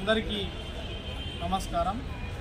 అందరికీ నమస్కారం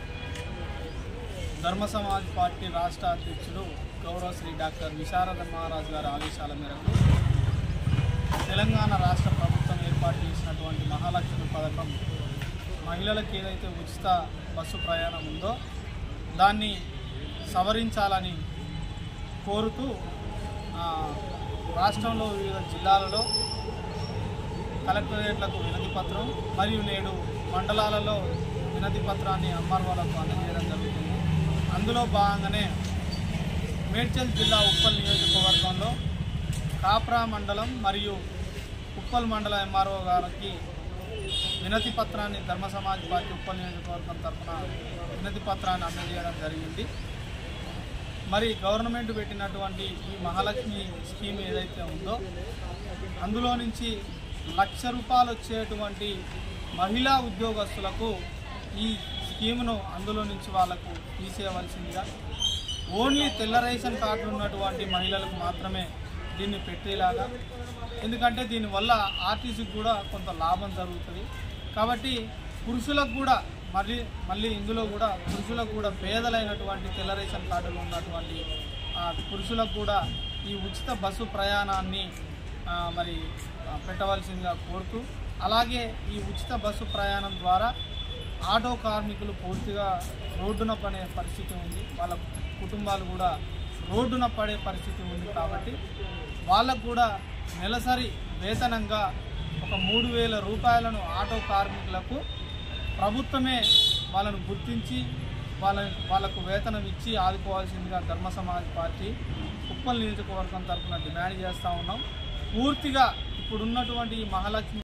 ధర్మ సమాజ్ పార్టీ రాష్ట్ర అధ్యక్షులు గౌరవ శ్రీ డాక్టర్ విశారద మహారాజ్ గారి ఆదేశాల మేరకు తెలంగాణ రాష్ట్ర ప్రభుత్వం ఏర్పాటు చేసినటువంటి మహాలక్ష్మి పథకం మహిళలకు ఏదైతే ఉచిత బస్సు ప్రయాణం ఉందో దాన్ని సవరించాలని కోరుతూ ఆ, రాష్ట్రంలో వివిధ జిల్లాలలో కలెక్టరేట్లకు వినతి పత్రం మరియు నేడు మండలాలలో వినతి పత్రాన్ని అమ్మార్వాలకు అందజేయడం జరుగుతుంది అందులో భాగంగానే మేడ్చల్ జిల్లా ఉప్పల్ నియోజకవర్గంలో కాప్రా మండలం మరియు ఉప్పల్ మండల ఎంఆర్ఓ గారికి వినతి పత్రాన్ని ధర్మ సమాజ్ పార్టీ ఉప్పల్ నియోజకవర్గం తరఫున వినతి పత్రాన్ని అందజేయడం జరిగింది మరి గవర్నమెంట్ పెట్టినటువంటి ఈ మహాలక్ష్మి స్కీమ్ ఏదైతే ఉందో అందులో నుంచి లక్ష రూపాయలు వచ్చేటువంటి మహిళా ఉద్యోగస్తులకు ఈ స్కీమ్ను అందులో నుంచి వాళ్ళకు తీసేయవలసిందిగా ఓన్లీ తెల్ల రేషన్ కార్డు ఉన్నటువంటి మహిళలకు మాత్రమే దీన్ని పెట్టేలాగా ఎందుకంటే దీనివల్ల ఆర్టీసీకి కూడా కొంత లాభం జరుగుతుంది కాబట్టి పురుషులకు కూడా మళ్ళీ మళ్ళీ ఇందులో కూడా పురుషులకు కూడా పేదలైనటువంటి తెల్ల రేషన్ కార్డులు ఉన్నటువంటి ఆ, పురుషులకు కూడా ఈ ఉచిత బస్సు ప్రయాణాన్ని ఆ, మరి ఆ, పెట్టవలసిందిగా కోరుతూ అలాగే ఈ ఉచిత బస్సు ప్రయాణం ద్వారా ఆటో కార్మికులు పూర్తిగా రోడ్డున పడే పరిస్థితి ఉంది వాళ్ళ కుటుంబాలు కూడా రోడ్డున పడే పరిస్థితి ఉంది కాబట్టి వాళ్ళకు కూడా నెలసరి వేతనంగా ఒక మూడు వేల రూపాయలను ఆటో కార్మికులకు ప్రభుత్వమే వాళ్ళను గుర్తించి వాళ్ళ వాళ్ళకు వేతనం ఇచ్చి ఆదుకోవాల్సిందిగా ధర్మ సమాజ్ పార్టీ ఉప్పల్ నియోజకవర్గం తరఫున డిమాండ్ చేస్తూ ఉన్నాం పూర్తిగా ఇప్పుడున్నటువంటి ఈ మహాలక్ష్మి